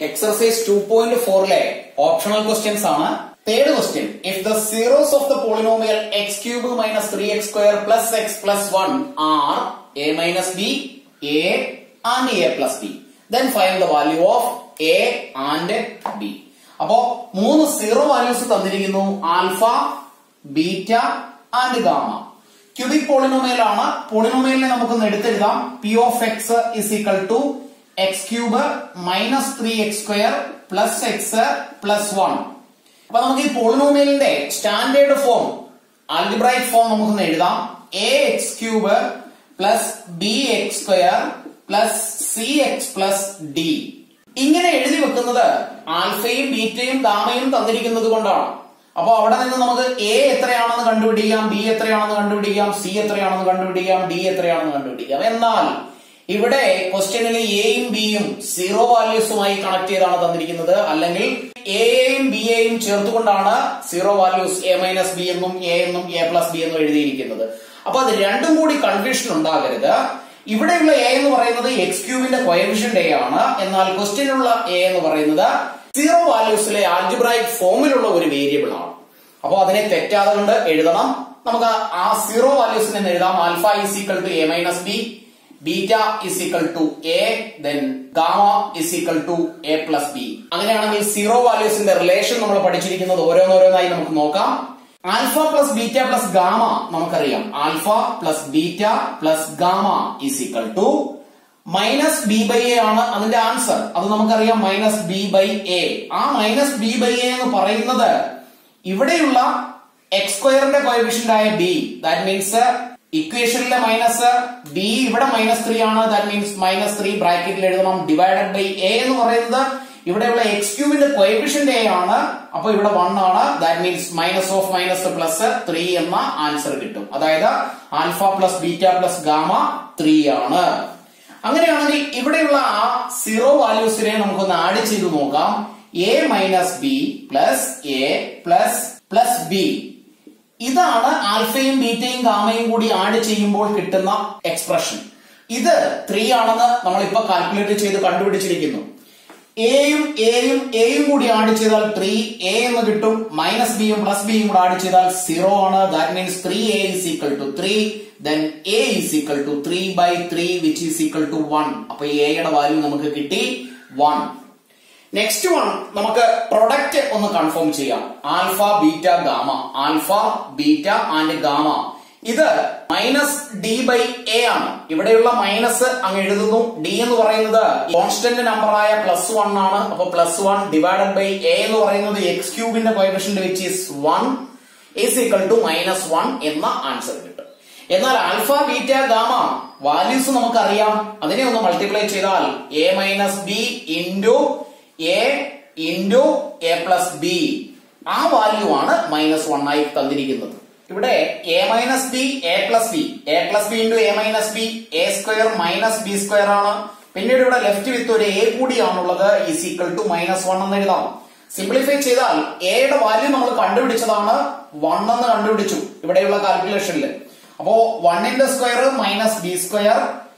exercise two point ഫോറിലെ optional questions ആണ് third question if the zeros of the polynomial x cube minus three x square plus x plus one are a minus b a and a plus b then find the value of a and b അപ്പോ മൂന്ന് zero values തന്നിരിക്കുന്നു alpha beta and gamma cubic polynomial ആണ് പോളിനോമിയലിനെ നമുക്കൊന്ന് എടുത്തെഴുതാം p of x is equal to x cube minus three x square plus x plus one അപ്പൊ നമുക്ക് ഈ പോളിനോമിയലിന്റെ സ്റ്റാൻഡേർഡ് ഫോം ആൽജിബ്രൈക് ഫോം നമുക്കൊന്ന് എഴുതാം a x cube plus b x square plus c x plus d ഇങ്ങനെ എഴുതി വെക്കുന്നത് ആൽഫയും ബീറ്റയും ഗാമയും തന്നിരിക്കുന്നത് കൊണ്ടാണ് അപ്പൊ അവിടെ നിന്ന് നമുക്ക് എ എത്രയാണെന്ന് കണ്ടുപിടിക്കാം ബി എത്രയാണെന്ന് കണ്ടുപിടിക്കാം സി എത്രയാണെന്ന് കണ്ടുപിടിക്കാം ഡി എത്രയാണെന്ന് കണ്ടുപിടിക്കാം എന്നാൽ ഇവിടെ ക്വസ്റ്റ്യനിൽ എയും ബിയും സീറോ വാല്യൂസുമായി കണക്ട് ചെയ്താണ് തന്നിരിക്കുന്നത് അല്ലെങ്കിൽ എയും ബി എയും ചേർത്തുകൊണ്ടാണ് zero values a minus b എന്നും എ എന്നും എ പ്ലസ് ബി എന്നും എഴുതിയിരിക്കുന്നത് അപ്പൊ അത് രണ്ടും കൂടി കൺഫ്യൂഷൻ ഉണ്ടാകരുത് ഇവിടെയുള്ള എ എന്ന് പറയുന്നത് എക്സ് ക്യൂബിന്റെ കോയഫിഷ്യന്റ് എ ആണ് എന്നാൽ ക്വസ്റ്റ്യനിലുള്ള എ എന്ന് പറയുന്നത് സീറോ വാല്യൂസിലെ ആൽജിബ്രൈക് ഫോമിലുള്ള ഒരു വേരിയബിൾ ആണ് അപ്പോൾ അതിനെ തെറ്റാതെ കൊണ്ട് എഴുതണം നമുക്ക് ആ സീറോ വാല്യൂസിനെ എഴുതാം alpha is equal to a minus b beta is equal to a then gamma is equal to a plus b അങ്ങനെയാണെങ്കിൽ സീറോ വാല്യൂസിന്റെ റിലേഷൻ നമ്മൾ പഠിച്ചിരിക്കുന്നത് ഓരോന്നോരോന്നായി നമുക്ക് നോക്കാം alpha plus beta plus gamma നമുക്കറിയാം alpha plus beta plus gamma is equal to minus b by a ആണ് അതിന്റെ ആൻസർ അത് നമുക്കറിയാം മൈനസ് ബി ബൈ എ ആ മൈനസ് ബി ബൈ എ എന്ന് പറയുന്നത് ഇവിടെയുള്ള എക്സ് സ്ക്വയറിന്റെ കോയഫിഷ്യന്റ് ആയ ബി ദാറ്റ് മീൻസ് ഇക്വേഷനിലെ മൈനസ് ബി ഇവിടെ മൈനസ് ത്രീ ആണ് ദാറ്റ് മീൻസ് മൈനസ് ത്രീ ബ്രാക്കറ്റിൽ എഴുതണം ഡിവൈഡഡ് ബൈ എ എന്ന് പറയുന്നത് ഇവിടെയുള്ള എക്സ് ക്യൂബിന്റെ കോയഫിഷ്യന്റ് എ ആണ് അപ്പൊ ഇവിടെ വൺ ആണ് that means minus of minus plus three എന്ന ആൻസർ കിട്ടും അതായത് alpha plus beta plus gamma three ആണ് അങ്ങനെയാണെങ്കിൽ ഇവിടെയുള്ള ആ സീറോ വാല്യൂസിനെ നമുക്കൊന്ന് ആഡ് ചെയ്ത് നോക്കാം a minus b plus a plus plus b ഇതാണ് ആൽഫയും ബീറ്റയും ഗാമയും കൂടി ആഡ് ചെയ്യുമ്പോൾ കിട്ടുന്ന എക്സ്പ്രഷൻ ഇത് ത്രീ ആണെന്ന് നമ്മളിപ്പോ കാൽക്കുലേറ്റ് ചെയ്ത് കണ്ടുപിടിച്ചിരിക്കുന്നു എയും എയും എയും കൂടി ആഡ് ചെയ്താൽ ത്രീ എ എന്ന് കിട്ടും മൈനസ് ബിയും പ്ലസ് ബിയും കൂടെ ആഡ് ചെയ്താൽ സീറോ ആണ് that means three a is equal to three then a is equal to three by three which is equal to one അപ്പൊ എയുടെ വാല്യൂ നമുക്ക് കിട്ടി വൺ നെക്സ്റ്റ് വൺ നമുക്ക് പ്രൊഡക്റ്റ് ഒന്ന് കൺഫേം ചെയ്യാം alpha beta gamma alpha beta and gamma ഇത് minus d by a ആണ് ഇവിടെയുള്ള മൈനസ് അങ്ങ് എഴുതുന്നു ഡി എന്ന് പറയുന്നത് കോൺസ്റ്റന്റ് നമ്പറായ പ്ലസ് വൺ ആണ് അപ്പൊ plus one divided by a എന്ന് പറയുന്നത് എക്സ് ക്യൂബിന്റെ coefficient which is one is equal to minus one എന്ന ആൻസർ കിട്ടും എന്നാൽ ആൽഫ ബീറ്റ ഗാമ വാല്യൂസ് നമുക്കറിയാം അതിനെ ഒന്ന് മൾട്ടിപ്ലൈ ചെയ്താൽ a minus b into a into a plus b ആ വാല്യൂ ആണ് മൈനസ് വൺ ആയി തന്നിരിക്കുന്നത് ഇവിടെ a minus b a plus b a plus b into a minus b a square minus b square ആണ് പിന്നീട് ഇവിടെ left with ഒരു a കൂടിയാണുള്ളത് is equal to minus one എന്ന് എഴുതാം സിംപ്ലിഫൈ ചെയ്താൽ എയുടെ വാല്യൂ നമ്മൾ കണ്ടുപിടിച്ചതാണ് വൺ എന്ന് കണ്ടുപിടിച്ചു ഇവിടെയുള്ള കാൽക്കുലേഷനിൽ അപ്പോ വണ്ണിന്റെ square minus b square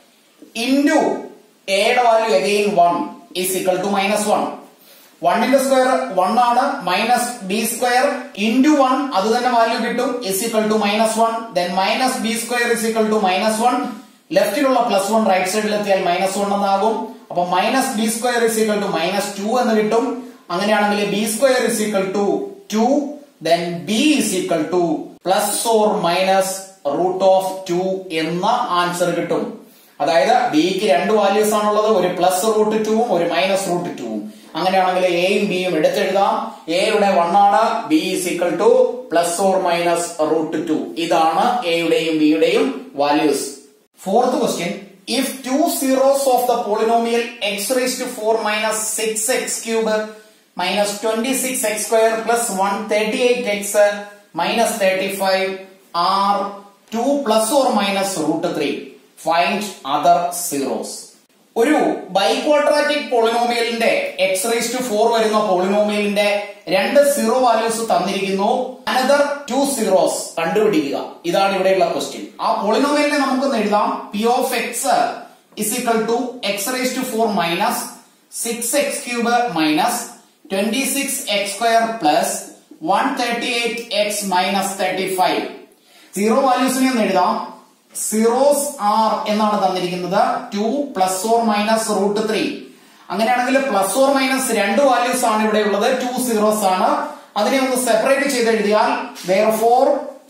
into എയുടെ value again one is equal to minus one വണ്ണിന്റെ സ്ക്വയർ വൺ ആണ് minus b square into one അത് തന്നെ വാല്യൂ കിട്ടും is equal to minus one then minus b square is equal to minus one ലെഫ്റ്റിലുള്ള plus one right സൈഡിൽ എത്തിയാൽ minus one എന്നാകും അപ്പൊ minus b square is equal to minus two എന്ന് കിട്ടും അങ്ങനെയാണെങ്കിൽ b square is equal to two then b is equal to plus or minus root of two എന്ന answer കിട്ടും അതായത് ബിക്ക് രണ്ട് വാല്യൂസ് ആണുള്ളത് ഒരു പ്ലസ് റൂട്ട് ടുവും ഒരു മൈനസ് റൂട്ട് ടുവും അങ്ങനെയാണെങ്കിൽ എയും ബിയും എടുത്തെഴുതാം എയുടെ വൺ ആണ് b is equal to plus or minus root two ഇതാണ് എയുടെയും ബിയുടെയും values fourth question if two zeros of the polynomial x raise to four minus six x cube minus twenty six x square plus one thirty eight x minus thirty five are two plus or minus root three find other zeros ഒരു biquadratic പോളിനോമിയലിന്റെ X raise to four വരുന്ന പോളിനോമിയലിന്റെ രണ്ട് zero values തന്നിരിക്കുന്നു another two zeros കണ്ടുപിടിക്കുക ഇതാണ് ഇവിടെയുള്ള question ആ പോളിനോമിയലിനെ നമുക്കൊന്ന് എഴുതാം p of x is equal to x raise to four minus six x cube minus twenty six x square plus one thirty eight x minus thirty five zero വാല്യൂസിനെ ഒന്ന് എഴുതാം സീറോസ് ആർ എന്നാണ് തന്നിരിക്കുന്നത് two plus or minus root three അങ്ങനെയാണെങ്കിൽ plus or minus രണ്ട് values ആണ് ഇവിടെ ഉള്ളത് ടു സീറോസ് ആണ് അതിനെ ഒന്ന് സെപ്പറേറ്റ് ചെയ്ത് എഴുതിയാൽ their four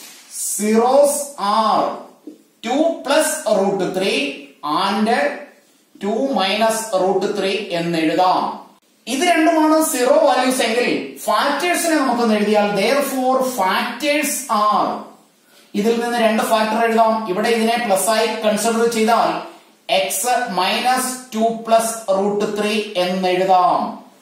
zeros are two plus root three and two minus root three എന്ന് എഴുതാം ഇത് രണ്ടുമാണ് സീറോ വാല്യൂസ് എങ്കിൽ ഫാക്ടേഴ്സിനെ നമുക്കൊന്ന് എഴുതിയാൽ ദർ ഫോർ ഫാക്ടേഴ്സ് ആർ ഇതിൽ നിന്ന് രണ്ട് ഫാക്ടർ എഴുതാം ഇവിടെ ഇതിനെ പ്ലസ് ആയി കൺസിഡർ ചെയ്താൽ x minus two plus root three എന്ന് എഴുതാം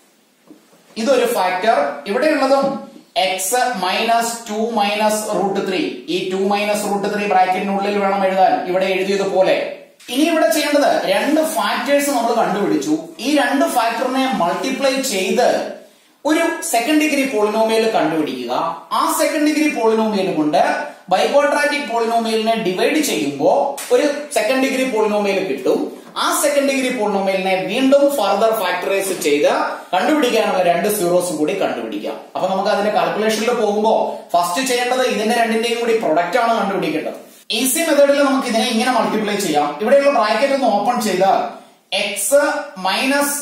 ഇതൊരു ഫാക്ടർ ഇവിടെയുള്ളതും x minus two minus root three ഈ ടു മൈനസ് റൂട്ട് ത്രീ ബ്രാക്കറ്റിനുള്ളിൽ വേണം എഴുതാൻ ഇവിടെ എഴുതിയതുപോലെ ഇനി ഇവിടെ ചെയ്യേണ്ടത് രണ്ട് ഫാക്ടേഴ്സ് നമ്മൾ കണ്ടുപിടിച്ചു ഈ രണ്ട് ഫാക്ടറിനെ മൾട്ടിപ്ലൈ ചെയ്ത് ഒരു സെക്കൻഡ് ഡിഗ്രി പോളിനോമിയൽ കണ്ടുപിടിക്കുക ആ സെക്കൻഡ് ഡിഗ്രി പോളിനോമിയൽ കൊണ്ട് ബൈക്വാഡ്രാറ്റിക് പോളിനോമിയലിനെ ഡിവൈഡ് ചെയ്യുമ്പോൾ ഒരു സെക്കൻഡ് ഡിഗ്രി പോളിനോമിയൽ കിട്ടും ആ സെക്കൻഡ് ഡിഗ്രി പോളിനോമിയലിനെ വീണ്ടും ഫർദർ ഫാക്ടറൈസ് ചെയ്ത് കണ്ടുപിടിക്കാനുള്ള രണ്ട് സീറോസ് കൂടി കണ്ടുപിടിക്കാം അപ്പൊ നമുക്ക് അതിന്റെ കാൽക്കുലേഷനിൽ പോകുമ്പോൾ ഫസ്റ്റ് ചെയ്യേണ്ടത് ഇതിന്റെ രണ്ടിന്റെയും കൂടി പ്രൊഡക്റ്റ് ആണ് കണ്ടുപിടിക്കേണ്ടത് ഈസി മെത്തേഡിൽ നമുക്ക് ഇതിനെ ഇങ്ങനെ മൾട്ടിപ്ലൈ ചെയ്യാം ഇവിടെയുള്ള ബ്രാക്കറ്റ് ഒന്ന് ഓപ്പൺ ചെയ്താൽ x minus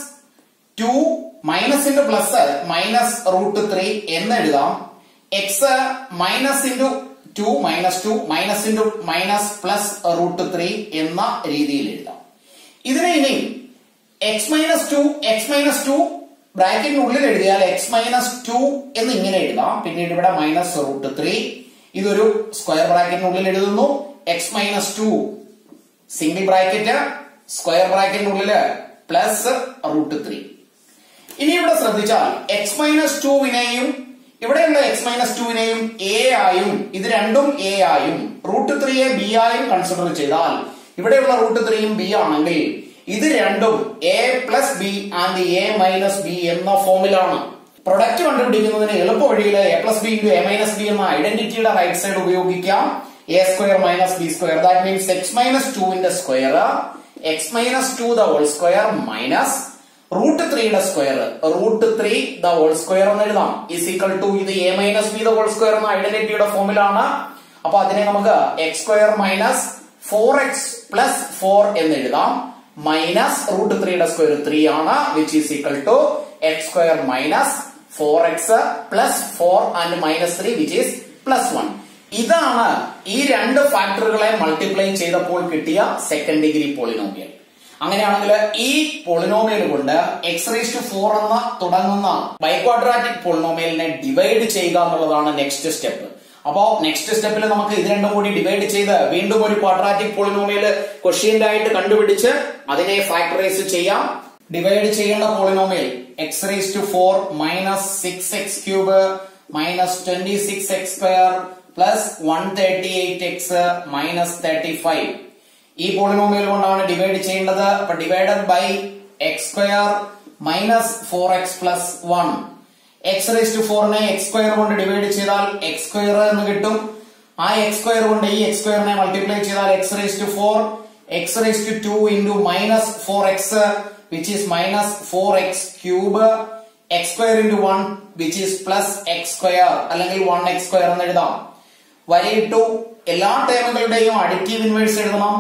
two minus into plus minus root three എന്ന് എഴുതാം x minus into two minus two minus into minus plus root three എന്ന രീതിയിൽ എഴുതാം ഇതിനെ ഇനി x minus two x minus two ബ്രാക്കറ്റിനുള്ളിൽ എഴുതിയാൽ എക്സ് മൈനസ് ടു എന്ന് ഇങ്ങനെ എഴുതാം പിന്നീട് ഇവിടെ മൈനസ് റൂട്ട് ത്രീ ഇതൊരു സ്ക്വയർ ബ്രാക്കറ്റിനുള്ളിൽ എഴുതുന്നു x minus two single bracket square ബ്രാക്കറ്റിനുള്ളില് പ്ലസ് റൂട്ട് ത്രീ ഇനി ഇവിടെ ശ്രദ്ധിച്ചാൽ എക്സ് മൈനസ് ടുവിനെയും ഇവിടെയുള്ള എക്സ് മൈനസ് ടുവിനെയും എ ആയും ഇത് രണ്ടും എ ആയും റൂട്ട് ത്രീയെ ബി ആയും കൺസിഡർ ചെയ്താൽ ഇവിടെയുള്ള റൂട്ട് ത്രീയും ബി ആണെങ്കിൽ ഇത് രണ്ടും a plus b and a minus b എന്ന ഫോമിലാണ് പ്രൊഡക്റ്റ് കണ്ടുപിടിക്കുന്നതിന് എളുപ്പ വഴിയിൽ a plus b into a minus b എന്ന ഐഡന്റിറ്റിയുടെ റൈറ്റ് സൈഡ് ഉപയോഗിക്കാം a square minus b square that means x minus ടുവിന്റെ square x minus two the whole square minus root ത്രീയുടെ square root three the whole square എന്ന് എഴുതാം is equal to ഇത് a minus b the whole square എന്ന ഐഡന്റിറ്റിയുടെ ഫോമിലാണ് അപ്പൊ അതിനെ നമുക്ക് x square minus four x plus four എന്ന് എഴുതാം മൈനസ് റൂട്ട് ത്രീയുടെ സ്ക്വയർ ത്രീ ആണ് which is equal to x square minus four x plus four and minus three which is plus one ഇതാണ് ഈ രണ്ട് ഫാക്ടറുകളെ മൾട്ടിപ്ലൈ ചെയ്തപ്പോൾ കിട്ടിയ സെക്കൻഡ് ഡിഗ്രി പോളിനോമിയൽ അങ്ങനെയാണെങ്കിൽ ഈ പോളിനോമിയൽ കൊണ്ട് എക്സ് റേസ് ടു ഫോർ എന്ന തുടങ്ങുന്ന ബൈക്വാഡ്രാറ്റിക് പോളിനോമിയലിനെ ഡിവൈഡ് ചെയ്യുക എന്നുള്ളതാണ് നെക്സ്റ്റ് സ്റ്റെപ്പ് അപ്പോ നെക്സ്റ്റ് സ്റ്റെപ്പിൽ നമുക്ക് ഇത് രണ്ടും കൂടി ഡിവൈഡ് ചെയ്ത് വീണ്ടും ഒരു ക്വാഡ്രാറ്റിക് പോളിനോമിയൽ ക്വസ്റ്റ്യന്റ് ആയിട്ട് കണ്ടുപിടിച്ച് അതിനെ ഫാക്ടറൈസ് ചെയ്യാം ഡിവൈഡ് ചെയ്യേണ്ട polynomial x raise to four minus six x cube minus twenty six x square plus one thirty eight x minus thirty five ഈ പോളിനോമിയൽ കൊണ്ടാണ് ഡിവൈഡ് ചെയ്യേണ്ടത് അപ്പൊ divided by x square minus four x plus one x raise to ഫോറിനെ x square കൊണ്ട് divide ചെയ്താൽ x square എന്ന് കിട്ടും ആ എക്സ് സ്ക്വയർ കൊണ്ട് ഈ എക്സ് സ്ക്വയറിനെ മൾട്ടിപ്ലൈ ചെയ്താൽ x raise to four x raise to to into minus four x which is minus four x cube x square into one which is plus x square അല്ലെങ്കിൽ one x square എന്ന് എഴുതാം വരയിട്ടു എല്ലാ ടേമുകളുടെയും additive inverse എഴുതണം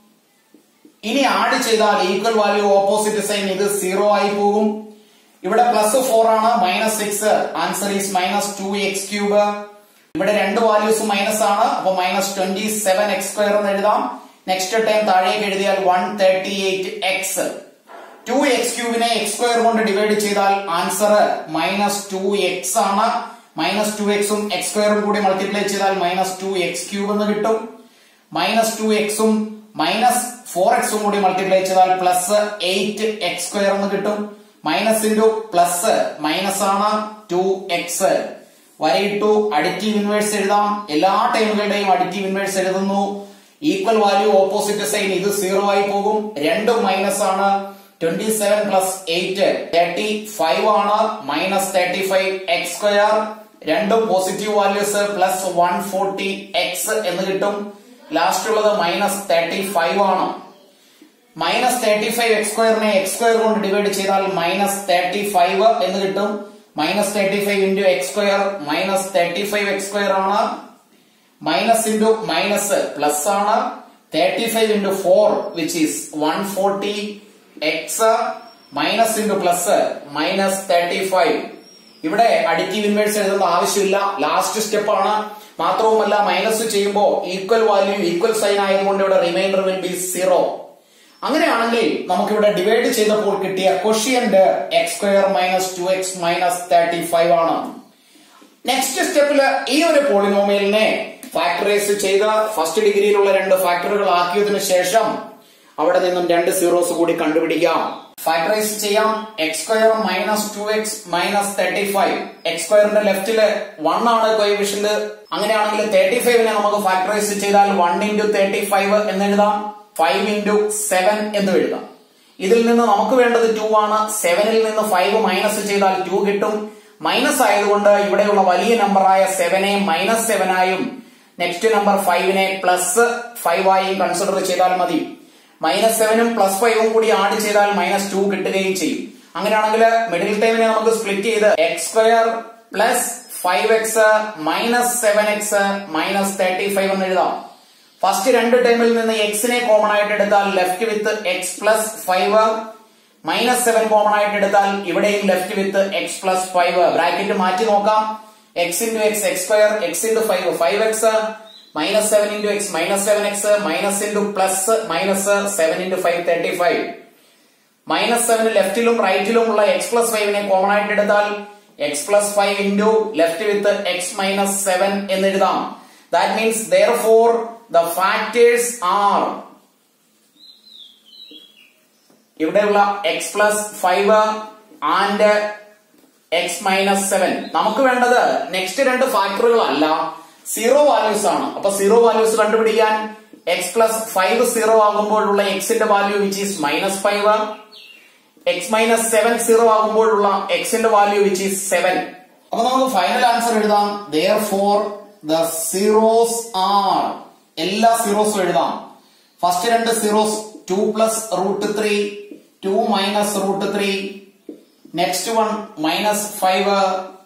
ഇനി add ചെയ്താൽ equal value opposite sign ഇത് zero ആയി പോകും ഇവിടെ പ്ലസ് ഫോർ ആണ് minus six answer is minus two x cube ഇവിടെ രണ്ട് വാല്യൂസ് മൈനസ് ആണ് അപ്പൊ minus twenty seven x square എന്ന് എഴുതാം നെക്സ്റ്റ് ടൈം താഴേക്ക് എഴുതിയാൽ one thirty eight x two x ക്യൂബിനെ എക്സ് സ്ക്വയർ കൊണ്ട് ഡിവൈഡ് ചെയ്താൽ ആൻസർ മൈനസ് ടു എക്സ് ആണ് മൈനസ് ടു എക്സും എക്സ് സ്ക്വയറും കൂടി മൾട്ടിപ്ലൈ ചെയ്താൽ മൈനസ് ടു എക്സ് ക്യൂബ് എന്ന് കിട്ടും മൈനസ് ടു എക്സും മൈനസ് ഫോർ എക്സും കൂടി മൾട്ടിപ്ലൈ ചെയ്താൽ പ്ലസ് എയ്റ്റ് എക്സ് സ്ക്വയർ എന്ന് കിട്ടും മൈനസ് ഇൻറ്റു പ്ലസ് മൈനസ് ആണ് ടു എക്സ് വരയിട്ടു അഡിറ്റീവ് ഇൻവേഴ്സ് എഴുതാം എല്ലാ ടൈമുകളുടെയും അഡിറ്റീവ് ഇൻവേഴ്സ് എഴുതുന്നു ഈക്വൽ വാല്യൂ ഓപ്പോസിറ്റ് സൈൻ ഇത് സീറോ ആയി പോകും രണ്ടും മൈനസ് ആണ് twenty seven plus eight thirty five ആണ് minus thirty five x square രണ്ടും positive values plus one forty x എന്ന് കിട്ടും ലാസ്റ്റ് ഉള്ളത് മൈനസ് തേർട്ടി ഫൈവ് ആണ് മൈനസ് തേർട്ടി ഫൈവ് എക്സ് സ്ക്വയറിനെ എക്സ് സ്ക്വയർ കൊണ്ട് ഡിവൈഡ് ചെയ്താൽ മൈനസ് തേർട്ടി ഫൈവ് എന്ന് കിട്ടും minus thirty five into x square minus thirty five x square ആണ് മൈനസ് ഇന്റു മൈനസ് പ്ലസ് ആണ് thirty five into four which is one forty x minus into plus minus thirty five ഇവിടെ additive inverse എഴുതേണ്ട ആവശ്യമില്ല last step ആണ് മാത്രവുമല്ല minus ചെയ്യുമ്പോൾ equal value equal sign ആയതുകൊണ്ട് ഇവിടെ റിമൈൻഡർ വിൽ ബി സീറോ അങ്ങനെയാണെങ്കിൽ നമുക്കിവിടെ ഡിവൈഡ് ചെയ്തപ്പോൾ കിട്ടിയ quotient x square minus two x minus thirty five ആണ് നെക്സ്റ്റ് സ്റ്റെപ്പില് ഈ ഒരു പോളിനോമിയലിനെ ഫാക്ടറൈസ് ചെയ്ത് ഫസ്റ്റ് ഡിഗ്രിയിലുള്ള രണ്ട് ഫാക്ടറുകൾ ആക്കിയതിനു ശേഷം അവിടെ നിന്നും രണ്ട് സീറോസ് കൂടി കണ്ടുപിടിക്കാം ഫാക്ടറൈസ് ചെയ്യാം x square minus two x minus thirty five x സ്ക്വയറിന്റെ ലെഫ്റ്റില് വൺ ആണ് കോയിഫിഷ്യന്റ് അങ്ങനെയാണെങ്കിൽ തേർട്ടി ഫൈവിനെ നമുക്ക് ഫാക്ടറൈസ് ചെയ്താൽ വൺ ഇന്റു തേർട്ടി ഫൈവ് എന്ന് എഴുതാം ഫൈവ് ഇന്റു സെവൻ എന്ന് എഴുതാം ഇതിൽ നിന്ന് നമുക്ക് വേണ്ടത് ടു ആണ് സെവനിൽ നിന്ന് ഫൈവ് മൈനസ് ചെയ്താൽ ടു കിട്ടും മൈനസ് ആയതുകൊണ്ട് ഇവിടെയുള്ള വലിയ നമ്പറായ സെവനെ മൈനസ് സെവൻ ആയും നെക്സ്റ്റ് നമ്പർ ഫൈവിനെ പ്ലസ് ഫൈവ് ആയും കൺസിഡർ ചെയ്താൽ മതി മൈനസ് സെവനും പ്ലസ് ഫൈവും കൂടി ആഡ് ചെയ്താൽ മൈനസ് ടു കിട്ടുകയും ചെയ്യും അങ്ങനെയാണെങ്കിൽ മിഡിൽ ടൈമിനെ നമുക്ക് സ്പ്ലിറ്റ് ചെയ്ത് x square plus five x minus seven x minus thirty five എന്ന് എഴുതാം ഫസ്റ്റ് രണ്ട് ടൈമിൽ നിന്ന് എക്സിനെ കോമൺ ആയിട്ട് എടുത്താൽ left with x plus five minus seven common ആയിട്ട് എടുത്താൽ ഇവിടെയും left with x plus five bracket മാറ്റി നോക്കാം x into x x square x into five five x minus seven into X minus seven x minus into plus minus seven into five thirty five minus seven ലെഫ്റ്റിലും റൈറ്റിലും ഉള്ള x plus ഫൈവിനെ common ആയിട്ട് എടുത്താൽ x plus five into left with x minus seven എന്ന് എഴുതാം that means therefore the factors are ഇവിടെയുള്ള x plus five and x minus seven നമുക്ക് വേണ്ടത് നെക്സ്റ്റ് രണ്ട് ഫാക്ടറുകളല്ല സീറോ വാല്യൂസ് ആണ് അപ്പൊ സീറോ വാല്യൂസ് കണ്ടുപിടിക്കാൻ എക്സ് പ്ലസ് ഫൈവ് സീറോ ആകുമ്പോഴുള്ള എക്സിന്റെ value which is minus five x minus seven zero ആകുമ്പോഴുള്ള എക്സിന്റെ വാല്യൂ വിച്ച് ഈസ് സെവൻ അപ്പൊ നമുക്ക് ഫൈനൽ ആൻസർ എഴുതാം therefore the zeros are എല്ലാ സീറോസും എഴുതാം ഫസ്റ്റ് രണ്ട് zeros two plus root three to minus root three next one minus five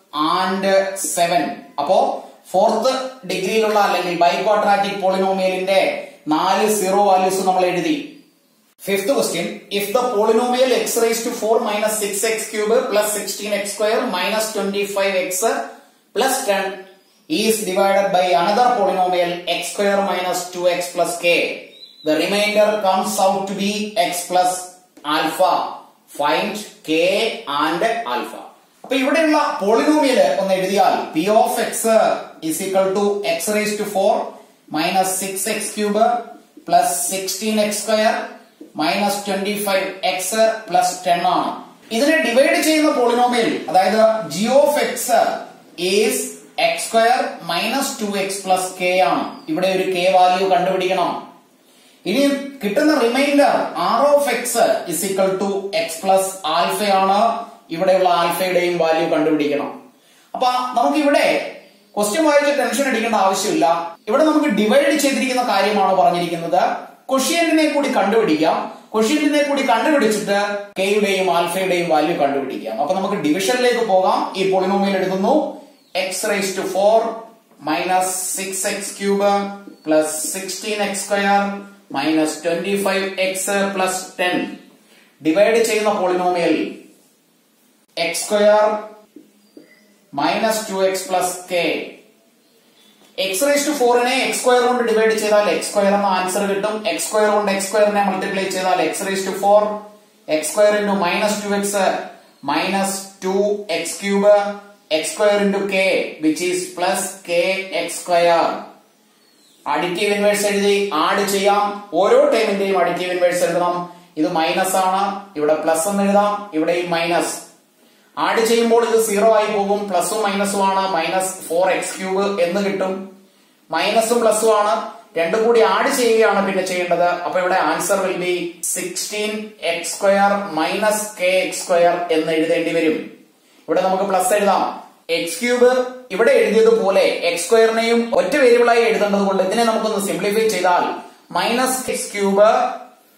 and seven അപ്പോ ഫോർത്ത് ഡിഗ്രിയിലുള്ള അല്ലെങ്കിൽ ബൈക്വാഡ്രാറ്റിക് പോളിനോമിയലിന്റെ നാല് സീറോ വാല്യൂസ് നമ്മൾ എഴുതി fifth question if the polynomial x raise to four minus six x cube plus sixteen x square minus twenty five x plus ten is divided by another polynomial x square minus two x plus k the remainder comes out to be x plus alpha find k and alpha അപ്പൊ ഇവിടെയുള്ള polynomial ഒന്ന് എഴുതിയാൽ p of x is equal to x raise to four minus six x cube plus sixteen x square minus twenty five x plus ten ആണ് ഇതിനെ divide ചെയ്യുന്ന polynomial അതായത് g of X is x square minus two x plus k ആണ് ഇവിടെ ഒരു k value കണ്ടുപിടിക്കണം ഇനി കിട്ടുന്ന remainder r of x is equal to x plus ആൽഫയാണ് ഇവിടെയുള്ള ആൽഫയുടെയും വാല്യൂ കണ്ടുപിടിക്കണം അപ്പൊ നമുക്ക് ഇവിടെ ക്വസ്റ്റ്യൻ വായിച്ച് ടെൻഷൻ അടിക്കേണ്ട ആവശ്യമില്ല ഇവിടെ നമുക്ക് ഡിവൈഡ് ചെയ്തിരിക്കുന്ന കാര്യമാണ് പറഞ്ഞിരിക്കുന്നത് ക്വഷ്യന്റിനെ കൂടി കണ്ടുപിടിക്കാം ക്വഷ്യന്റിനെ കൂടി കണ്ടുപിടിച്ചിട്ട് കെയുടെയും ആൽഫയുടെയും വാല്യൂ കണ്ടുപിടിക്കാം അപ്പൊ നമുക്ക് ഡിവിഷനിലേക്ക് പോകാം ഈ പോളിനോമിയൽ എടുക്കുന്നു x raise to four minus six x cube plus sixteen x square minus twenty five x plus ten divide ചെയ്യുന്ന polynomial x square minus two x plus k x raise to ഫോറിനെ x square കൊണ്ട് divide ചെയ്താൽ x square എന്ന answer കിട്ടും x square കൊണ്ട് x സ്ക്വയറിനെ multiply ചെയ്താൽ x raise to four x square into minus two x minus two x cube x square into k which is plus k x square additive inverse എഴുതി add ചെയ്യാം ഓരോ ടൈമിന്റെയും additive inverse എഴുതണം ഇത് minus ആണ് ഇവിടെ plus എന്ന് എഴുതാം ഇവിടെയും മൈനസ് ആഡ് ചെയ്യുമ്പോൾ ഇത് സീറോ ആയി പോകും പ്ലസും മൈനസും ആണ് മൈനസ് ഫോർ എക്സ് ക്യൂബ് എന്ന് കിട്ടും മൈനസും പ്ലസും ആണ് രണ്ടും കൂടി ആഡ് ചെയ്യുകയാണ് പിന്നെ ചെയ്യേണ്ടത് അപ്പൊ ഇവിടെ answer will be sixteen x square minus k x square എന്ന് എഴുതേണ്ടി വരും ഇവിടെ നമുക്ക് പ്ലസ് എഴുതാം എക്സ് ക്യൂബ് ഇവിടെ എഴുതിയതുപോലെ എക്സ് സ്ക്വയറിനെയും ഒറ്റ വേരിയബിളായി എഴുതേണ്ടത് കൊണ്ട് ഇതിനെ നമുക്കൊന്ന് സിംപ്ലിഫൈ ചെയ്താൽ minus x cube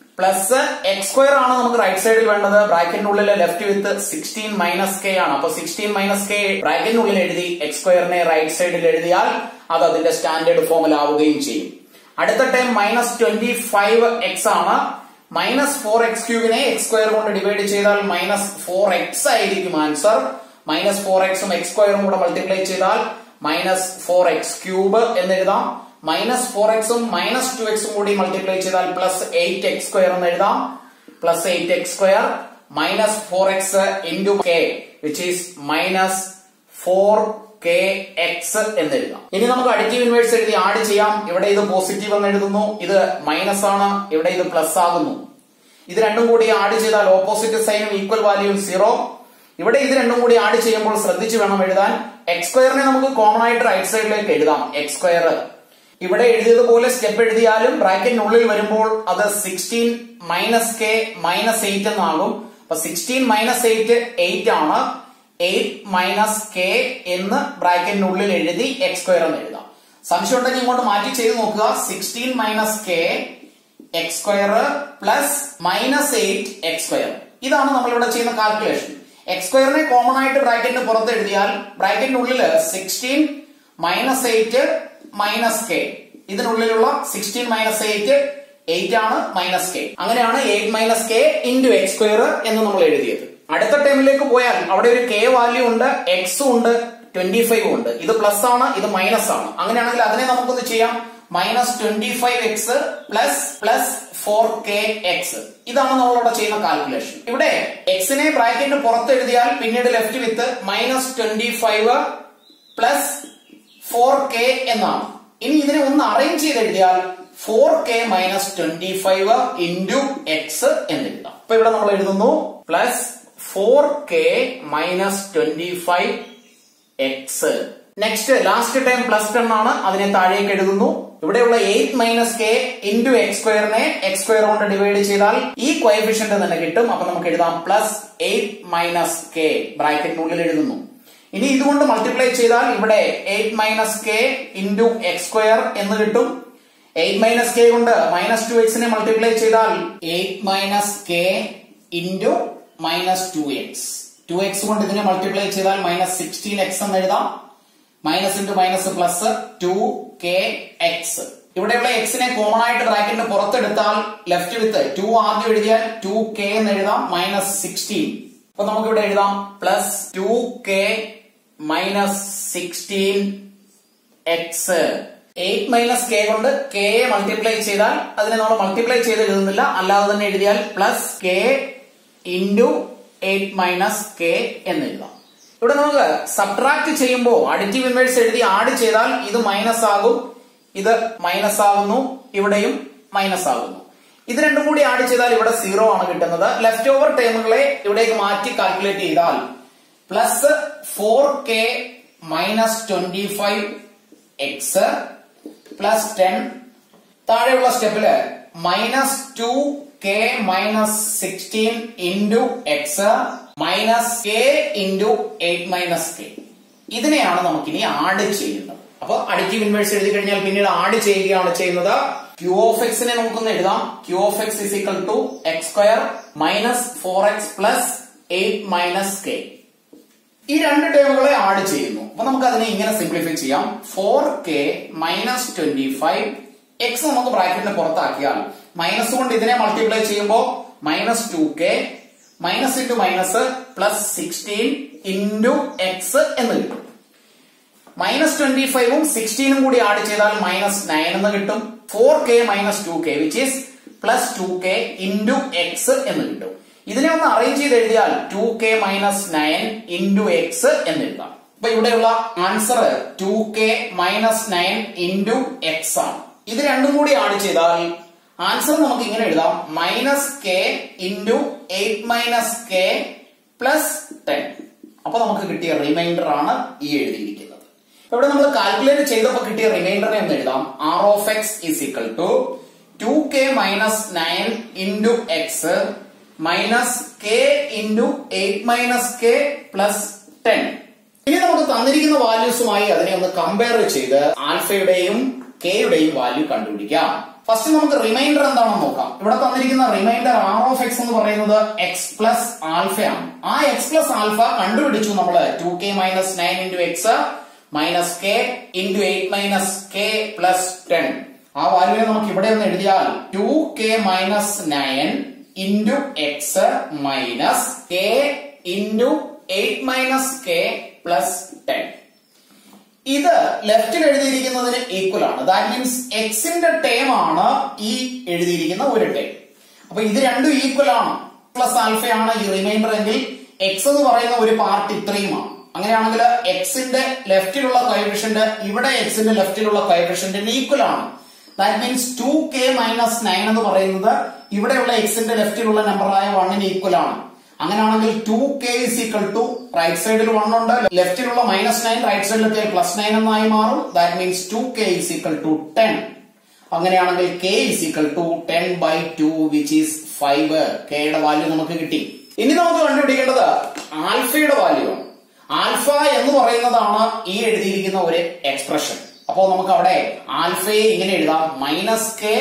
plus x square ആണ് നമുക്ക് റൈറ്റ് സൈഡിൽ വേണ്ടത് ബ്രാക്കറ്റിനുള്ളിൽ left with sixteen minus k ആണ് അപ്പൊ സിക്സ്റ്റീൻ മൈനസ് കെ ബ്രാക്കറ്റിനുള്ളിൽ എഴുതി എക്സ് സ്ക്വയറിനെ റൈറ്റ് സൈഡിൽ എഴുതിയാൽ അത് അതിന്റെ സ്റ്റാൻഡേർഡ് ഫോമിൽ ആവുകയും ചെയ്യും അടുത്ത time minus twenty five x ആണ് മൈനസ് ഫോർ എക്സ് ക്യൂബിനെ എക്സ് സ്ക്വയർ കൊണ്ട് ഡിവൈഡ് ചെയ്താൽ മൈനസ് ഫോർ എക്സ് ആയിരിക്കും ആൻസർ മൈനസ് ഫോർ എക്സും എക്സ് സ്ക്വയറും കൂടെ മൾട്ടിപ്ലൈ ചെയ്താൽ മൈനസ് ഫോർ എക്സ് ക്യൂബ് എന്ന് എഴുതാം മൈനസ് ഫോർ എക്സും മൈനസ് ടു എക്സും കൂടി മൾട്ടിപ്ലൈ ചെയ്താൽ പ്ലസ് എയ്റ്റ് എക്സ് സ്ക്വയർ എന്ന് എഴുതാം plus eight x square minus four x into k which is minus four k x എന്ന് എഴുതാം ഇനി നമുക്ക് അഡിറ്റീവ് ഇൻവേഴ്സ് എഴുതി ആഡ് ചെയ്യാം ഇവിടെ ഇത് പോസിറ്റീവ് എന്ന് എഴുതുന്നു ഇത് മൈനസ് ആണ് ഇവിടെ ഇത് പ്ലസ് ആകുന്നു ഇത് രണ്ടും കൂടി ആഡ് ചെയ്താൽ ഓപ്പോസിറ്റ് സൈനും ഈക്വൽ വാല്യൂ സീറോ ഇവിടെ ഇത് രണ്ടും കൂടി ആഡ് ചെയ്യുമ്പോൾ ശ്രദ്ധിച്ചു വേണം എഴുതാൻ എക്സ് സ്ക്വയറിനെ നമുക്ക് കോമൺ ആയിട്ട് റൈറ്റ് സൈഡിലേക്ക് എഴുതാം എക്സ് സ്ക്വയർ ഇവിടെ എഴുതിയതുപോലെ സ്റ്റെപ്പ് എഴുതിയാലും ബ്രാക്കറ്റിനുള്ളിൽ വരുമ്പോൾ അത് sixteen minus k minus eight എന്നാകും അപ്പൊ സിക്സ്റ്റീൻ മൈനസ് എയ്റ്റ് എയ്റ്റ് ആണ് എയ്റ്റ് മൈനസ് കെ എന്ന് ബ്രാക്കറ്റിനുള്ളിൽ എഴുതി എക്സ് സ്ക്വയർ എന്ന് എഴുതാം സംശയം ഉണ്ടെങ്കിൽ ഇങ്ങോട്ട് മാറ്റി ചെയ്ത് നോക്കുക sixteen minus k x square plus minus eight x square ഇതാണ് നമ്മൾ ഇവിടെ ചെയ്യുന്ന കാൽക്കുലേഷൻ എക്സ് സ്ക്വയറിനെ കോമൺ ആയിട്ട് ബ്രാക്കറ്റിന് പുറത്ത് എഴുതിയാൽ ബ്രാക്കറ്റിനുള്ളിൽ sixteen minus eight minus k ഇതിനുള്ളിലുള്ള സിക്സ്റ്റീൻ മൈനസ് എയ്റ്റ് എയ്റ്റ് ആണ് മൈനസ് കെ അങ്ങനെയാണ് eight minus K into x square എന്ന് നമ്മൾ എഴുതിയത് അടുത്ത ടേമിലേക്ക് പോയാൽ അവിടെ ഒരു കെ വാല്യൂ ഉണ്ട് എക്സും ഉണ്ട് ട്വന്റി ഫൈവ് ഉണ്ട് ഇത് പ്ലസ് ആണ് ഇത് മൈനസ് ആണ് അങ്ങനെയാണെങ്കിൽ അതിനെ നമുക്കൊന്ന് ചെയ്യാം minus twenty five x plus plus four k x ഇതാണ് നമ്മളിവിടെ ചെയ്യുന്ന കാൽക്കുലേഷൻ ഇവിടെ എക്സിനെ ബ്രാക്കറ്റിന് പുറത്ത് എഴുതിയാൽ പിന്നീട് left with minus twenty five plus four k എന്നാണ് ഇനി ഇതിനെ ഒന്ന് അറേഞ്ച് ചെയ്ത് എഴുതിയാൽ four K minus twenty five into X എന്ന് എഴുതാം അപ്പൊ ഇവിടെ നമ്മൾ എഴുതുന്നു plus four K minus twenty five x next last time plus ten ആണ് അതിനെ താഴേക്ക് എഴുതുന്നു ഇവിടെയുള്ള eight minus K into x സ്ക്വയറിനെ എക്സ് സ്ക്വയർ കൊണ്ട് ഡിവൈഡ് ചെയ്താൽ ഈ കോയഫിഷ്യന്റ് തന്നെ കിട്ടും അപ്പൊ നമുക്ക് എഴുതാം പ്ലസ് എയ്റ്റ് മൈനസ് കെ ബ്രാക്കറ്റിനുള്ളിൽ എഴുതുന്നു ഇനി ഇതുകൊണ്ട് മൾട്ടിപ്ലൈ ചെയ്താൽ ഇവിടെ eight minus K into x square എന്ന് കിട്ടും എയ്റ്റ് മൈനസ് കെ കൊണ്ട് മൈനസ് ടു എക്സിനെ മൾട്ടിപ്ലൈ ചെയ്താൽ eight minus K into minus two x two x കൊണ്ട് ഇതിനെ മൾട്ടിപ്ലൈ ചെയ്താൽ മൈനസ് സിക്സ്റ്റീൻ എക്സ് എന്ന് എഴുതാം minus into minus plus two k x ഇവിടെയുള്ള എക്സിനെ കോമൺ ആയിട്ട് ബ്രാക്കറ്റിന് പുറത്തെടുത്താൽ ലെഫ്റ്റ് വിത്ത് ടു ആദ്യം എഴുതിയാൽ ടു കെ എന്ന് എഴുതാം മൈനസ് സിക്സ്റ്റീൻ അപ്പൊ നമുക്ക് ഇവിടെ എഴുതാം plus two K minus sixteen x eight minus k കൊണ്ട് കെ മൾട്ടിപ്ലൈ ചെയ്താൽ അതിനെ നമ്മൾ മൾട്ടിപ്ലൈ ചെയ്ത് എഴുതുന്നില്ല അല്ലാതെ തന്നെ എഴുതിയാൽ plus k into eight minus k എന്ന് എഴുതാം ഇവിടെ നമുക്ക് സബ്ട്രാക്ട് ചെയ്യുമ്പോൾ അഡിറ്റീവ് ഇൻവേഴ്സ് എഴുതി ആഡ് ചെയ്താൽ ഇത് മൈനസ് ആകും ഇത് മൈനസ് ആകുന്നു ഇവിടെയും മൈനസ് ആകുന്നു ഇത് രണ്ടും കൂടി ആഡ് ചെയ്താൽ ഇവിടെ സീറോ ആണ് കിട്ടുന്നത് ലെഫ്റ്റ് ഓവർ ടേമുകളെ ഇവിടേക്ക് മാറ്റി കാൽക്കുലേറ്റ് ചെയ്താൽ plus four K minus twenty five x plus ten താഴെയുള്ള സ്റ്റെപ്പില് minus two K minus sixteen into X minus K into eight minus k ഇതിനെയാണ് നമുക്കിനി ആഡ് ചെയ്യുന്നത് അപ്പൊ അഡിറ്റീവ് ഇൻവേഴ്സ് എഴുതി കഴിഞ്ഞാൽ പിന്നീട് ആഡ് ചെയ്യുകയാണ് ചെയ്യുന്നത് ക്യൂ ഓഫ് എക്സിനെ നമുക്കൊന്ന് എഴുതാം q of x is equal to x square minus four x plus eight minus k ഈ രണ്ട് ടേമുകളെ ആഡ് ചെയ്യുന്നു അപ്പൊ നമുക്ക് അതിനെ ഇങ്ങനെ സിംപ്ലിഫൈ ചെയ്യാം four K minus twenty five x നമുക്ക് ബ്രാക്കറ്റിന് പുറത്താക്കിയാൽ മൈനസ് കൊണ്ട് ഇതിനെ മൾട്ടിപ്ലൈ ചെയ്യുമ്പോൾ minus two K minus into minus plus sixteen into X എന്ന് കിട്ടും മൈനസ് ട്വന്റി ഫൈവും സിക്സ്റ്റീനും കൂടി ആഡ് ചെയ്താൽ മൈനസ് നയൻ എന്ന് കിട്ടും four K minus two K which is plus two K into X എന്ന് കിട്ടും ഇതിനെ ഒന്ന് അറേഞ്ച് ചെയ്ത് എഴുതിയാൽ two K minus nine into X എന്ന് എഴുതാം അപ്പൊ ഇവിടെയുള്ള answer two K minus nine into X ആണ് ഇത് രണ്ടും കൂടി ആഡ് ചെയ്താൽ ആൻസർ നമുക്ക് ഇങ്ങനെ എഴുതാം minus K into eight minus K plus ten അപ്പൊ നമുക്ക് കിട്ടിയ റിമൈൻഡർ ആണ് ഈ എഴുതിയിരിക്കുന്നത് ഇവിടെ നമ്മൾ കാൽക്കുലേറ്റ് ചെയ്തപ്പോൾ കിട്ടിയ റിമൈൻഡറിനെ ഒന്ന് എഴുതാം R of X is equal to two K minus nine into X minus K into eight minus K plus ten ഇനി നമുക്ക് തന്നിരിക്കുന്ന വാല്യൂസുമായി അതിനെ ഒന്ന് കമ്പയർ ചെയ്ത് ആൽഫയുടെയും കെയുടെയും വാല്യൂ കണ്ടുപിടിക്കാം ഫസ്റ്റ് നമുക്ക് റിമൈൻഡർ എന്താണെന്ന് നോക്കാം ഇവിടെ തന്നിരിക്കുന്ന റിമൈൻഡർ ആർ ഓഫ് എക്സ് എന്ന് പറയുന്നത് എക്സ് പ്ലസ് ആൽഫയാണ് ആ എക്സ് പ്ലസ് ആൽഫ കണ്ടുപിടിച്ചു നമ്മള് two K minus nine into X minus K into eight minus K plus ten ആ വാല്യൂവിനെ നമുക്ക് ഇവിടെ ഒന്ന് എഴുതിയാൽ two K minus nine into X minus K into eight minus K plus ten ഇത് ലെഫ്റ്റിൽ എഴുതിയിരിക്കുന്നതിന് ഈക്വൽ ആണ് ദാറ്റ് മീൻസ് എക്സിന്റെ ടേം ആണ് ഈ എഴുതിയിരിക്കുന്ന ഒരു ടേം അപ്പൊ ഇത് രണ്ടും ഈക്വൽ ആണ് പ്ലസ് ആൽഫയാണ് ഈ റിമൈൻഡർ എങ്കിൽ എക്സ് എന്ന് പറയുന്ന ഒരു പാർട്ട് ഇത്രയുമാണ് അങ്ങനെയാണെങ്കിൽ എക്സിന്റെ ലെഫ്റ്റിലുള്ള കോയഫിഷ്യന്റ് ഇവിടെ എക്സിന്റെ ലെഫ്റ്റിലുള്ള കോയഫിഷ്യന്റിന് ഈക്വൽ ആണ് that means two K minus nine എന്ന് പറയുന്നത് ഇവിടെയുള്ള എക്സിന്റെ ലെഫ്റ്റിലുള്ള നമ്പറായ വണ്ണിന് ഈക്വൽ ആണ് അങ്ങനെയാണെങ്കിൽ two K is equal to right സൈഡിൽ വൺ ഉണ്ട് ലെഫ്റ്റിലുള്ള മൈനസ് നയൻ റൈറ്റ് സൈഡിലെത്തിയാൽ പ്ലസ് നയൻ എന്നായി മാറും that means two K is equal to ten അങ്ങനെയാണെങ്കിൽ K is equal to ten by two which is five കെയുടെ വാല്യൂ നമുക്ക് കിട്ടി ഇനി നമുക്ക് കണ്ടുപിടിക്കേണ്ടത് ആൽഫയുടെ വാല്യൂ ആണ് ആൽഫ എന്ന് പറയുന്നതാണ് ഈ എഴുതിയിരിക്കുന്ന ഒരു എക്സ്പ്രഷൻ അപ്പോ നമുക്ക് അവിടെ ആൽഫയെ ഇങ്ങനെ എഴുതാം minus K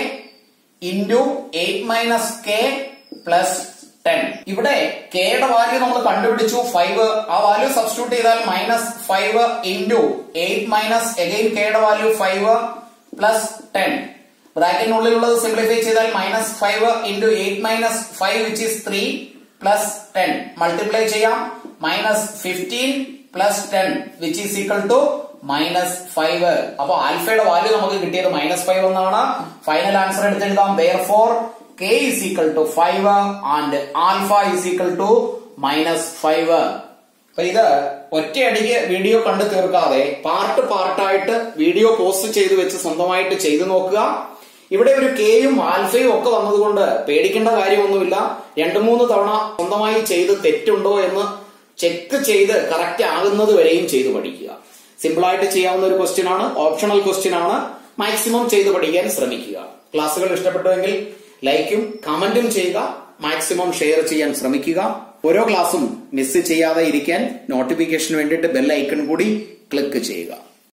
into eight minus K plus ten ഇവിടെ കെയുടെ വാല്യൂ നമ്മൾ കണ്ടുപിടിച്ചു ഫൈവ് ആ വാല്യൂ സബ്സ്റ്റിറ്റ്യൂട്ട് ചെയ്താൽ minus five into eight minus again കെയുടെ വാല്യൂ ഫൈവ് പ്ലസ് ടെൻ ബ്രാക്കറ്റിനുള്ളിലുള്ളത് സിംപ്ലിഫൈ ചെയ്താൽ minus five into eight minus five which is three plus ten multiply ചെയ്യാം minus fifteen plus ten which is equal to minus five അപ്പൊ ആൽഫയുടെ value നമുക്ക് കിട്ടിയത് minus five എന്നാണ് final answer എടുത്തെഴുതാം there therefore K is equal to five and alpha is equal to minus five അപ്പൊ ഇത് ഒറ്റയടിക്ക് video കണ്ടു തീർക്കാതെ പാർട്ട് പാർട്ടായിട്ട് വീഡിയോ പോസ്റ്റ് ചെയ്ത് വെച്ച് സ്വന്തമായിട്ട് ചെയ്തു നോക്കുക ഇവിടെ ഒരു കെയും ആൽഫയും ഒക്കെ വന്നതുകൊണ്ട് പേടിക്കേണ്ട കാര്യമൊന്നുമില്ല രണ്ടു മൂന്ന് തവണ സ്വന്തമായി ചെയ്ത് തെറ്റുണ്ടോ എന്ന് ചെക്ക് ചെയ്ത് കറക്റ്റ് ആകുന്നത് വരെയും ചെയ്തു പഠിക്കുക സിമ്പിൾ ആയിട്ട് ചെയ്യാവുന്ന ഒരു ക്വസ്റ്റ്യൻ ആണ് ഓപ്ഷണൽ ക്വസ്റ്റ്യൻ ആണ് മാക്സിമം ചെയ്ത് പഠിക്കാൻ ശ്രമിക്കുക ക്ലാസ്സുകൾ ഇഷ്ടപ്പെട്ടുവെങ്കിൽ ലൈക്കും കമന്റും ചെയ്യുക മാക്സിമം ഷെയർ ചെയ്യാൻ ശ്രമിക്കുക ഓരോ ക്ലാസ്സും മിസ് ചെയ്യാതെ ഇരിക്കാൻ നോട്ടിഫിക്കേഷന് വേണ്ടിയിട്ട് ബെൽ ഐക്കൺ കൂടി ക്ലിക്ക് ചെയ്യുക